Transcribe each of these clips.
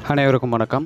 அனைவருக்கும் வணக்கம்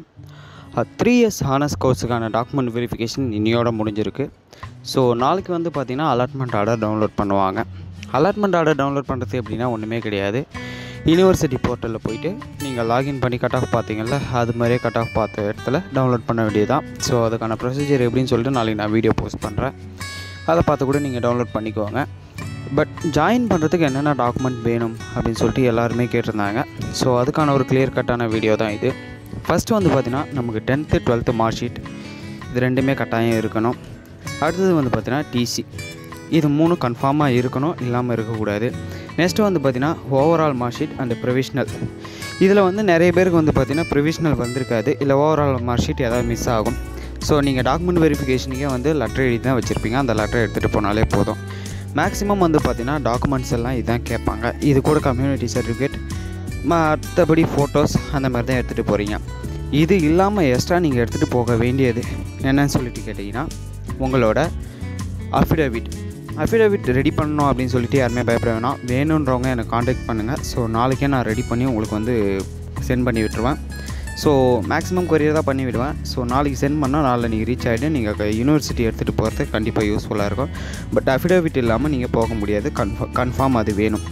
three years honours கோர்ஸுக்கான டாக்குமெண்ட் வெரிஃபிகேஷன் இன்னையோட முடிஞ்சிருக்கு ஸோ நாளைக்கு வந்து பார்த்திங்கன்னா அலாட்மெண்ட் ஆர்டர் டவுன்லோட் பண்ணுவாங்க அலாட்மெண்ட் ஆர்டர் டவுன்லோட் பண்ணுறது எப்படின்னா ஒன்றுமே கிடையாது யூனிவர்சிட்டி போர்ட்டலில் போயிட்டு நீங்கள் லாகின் பண்ணி கட் ஆஃப் பார்த்தீங்கல்ல அது மாதிரியே கட் ஆஃப் பார்த்த இடத்துல டவுன்லோட் பண்ண வேண்டியதுதான் ஸோ அதுக்கான ப்ரொசீஜர் எப்படின்னு சொல்லிட்டு நாளைக்கு நான் வீடியோ போஸ்ட் பண்ணுறேன் அதை பார்த்து கூட நீங்கள் டவுன்லோட் பண்ணிக்கோங்க பட் ஜாயின் பண்ணுறதுக்கு என்னென்ன டாக்குமெண்ட் வேணும் அப்படின்னு சொல்லிட்டு எல்லாருமே கேட்டிருந்தாங்க ஸோ அதுக்கான ஒரு கிளியர் கட்டான வீடியோ தான் இது ஃபஸ்ட்டு வந்து பார்த்திங்கன்னா நமக்கு டென்த்து டுவெல்த்து மார்க் ஷீட் இது ரெண்டுமே கட்டாயம் இருக்கணும் அடுத்தது வந்து பார்த்திங்கன்னா டிசி இது மூணு கன்ஃபார்மாக இருக்கணும் இல்லாமல் இருக்கக்கூடாது நெக்ஸ்ட்டு வந்து பார்த்திங்கன்னா overall mark sheet and provisional இதில் வந்து நிறைய பேருக்கு வந்து பார்த்திங்கன்னா ப்ரொவிஷ்னல் வந்திருக்காது இல்லை ஓவரால் மார்க் ஷீட் ஏதாவது மிஸ் ஆகும் ஸோ நீங்கள் டாக்குமெண்ட் வெரிஃபிகேஷனுக்கே வந்து லெட்டர் எழுதி தான் வச்சுருப்பீங்க அந்த லெட்டர் எடுத்துகிட்டு போனாலே போதும் மேக்ஸிமம் வந்து பார்த்திங்கன்னா டாக்குமெண்ட்ஸ் எல்லாம் இதான் கேட்பாங்க இது கூட கம்யூனிட்டி சர்டிஃபிகேட் மற்றபடி ஃபோட்டோஸ் அந்த மாதிரி தான் எடுத்துகிட்டு போகிறீங்க இது இல்லாமல் எக்ஸ்ட்ரா நீங்கள் எடுத்துகிட்டு போக வேண்டியது என்னன்னு சொல்லிட்டு கேட்டிங்கன்னா உங்களோட அஃபிடவிட் அஃபிடவிட் ரெடி பண்ணணும் அப்படின்னு சொல்லிட்டு யாருமே பயப்பட வேணாம் வேணுன்றவங்க எனக்கு காண்டாக்ட் பண்ணுங்கள் ஸோ நாளைக்கே நான் ரெடி பண்ணி உங்களுக்கு வந்து சென்ட் பண்ணி விட்டுருவேன் ஸோ மேக்ஸிமம் கொரியர் தான் பண்ணி விடுவேன் ஸோ நாளைக்கு சென்ட் பண்ணால் நாளை நீங்கள் ரீச் ஆகிட்டு நீங்கள் யூனிவர்சிட்டி எடுத்துகிட்டு போகிறது கண்டிப்பாக யூஸ்ஃபுல்லாக இருக்கும் பட் அஃபிடவிட் இல்லாமல் நீங்கள் போக முடியாது கன்ஃபா கன்ஃபார்ம் அது வேணும்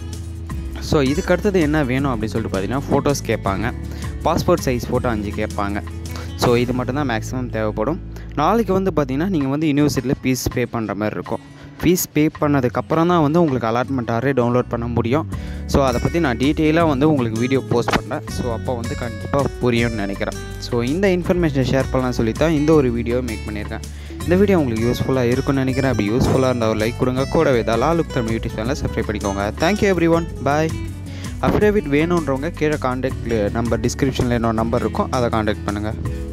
ஸோ இதுக்கு அடுத்தது என்ன வேணும் அப்படின்னு சொல்லிட்டு பார்த்தீங்கன்னா ஃபோட்டோஸ் கேட்பாங்க பாஸ்போர்ட் சைஸ் ஃபோட்டோ அஞ்சு கேட்பாங்க ஸோ இது மட்டும்தான் மேக்ஸிமம் தேவைப்படும் நாளைக்கு வந்து பார்த்தீங்கன்னா நீங்கள் வந்து யூனிவர்சிட்டியில் ஃபீஸ் பே பண்ணுற மாதிரி இருக்கும் ஃபீஸ் பே பண்ணதுக்கப்புறம் தான் வந்து உங்களுக்கு அலாட்மெண்ட் ஆரே டவுன்லோட் பண்ண முடியும் ஸோ அதை பற்றி நான் டீட்டெயிலாக வந்து உங்களுக்கு வீடியோ போஸ்ட் பண்ணுறேன் ஸோ அப்போ வந்து கண்டிப்பாக புரியும்னு நினைக்கிறேன் ஸோ இந்த இன்ஃபர்மேஷனை ஷேர் பண்ணலாம் சொல்லி தான் இந்த ஒரு வீடியோ மேக் பண்ணியிருக்கேன் இந்த வீடியோ உங்களுக்கு யூஸ்ஃபுல்லாக இருக்கும்னு நினைக்கிறேன் அப்படி யூஸ்ஃபுல்லாக இருந்தால் ஒரு லைக் கொடுங்க கூடவே தான் லுக் தமிழ் யூடியூப் சேனலை சப்ஸ்கிரைப் பண்ணிக்கோங்க thank you every one bye affidavit வேணுன்றவங்க கீழே காண்டாக்ட் நம்பர் டிஸ்கிரிப்ஷனில் என்னோட நம்பர் இருக்கும் அதை காண்டாக்ட் பண்ணுங்கள்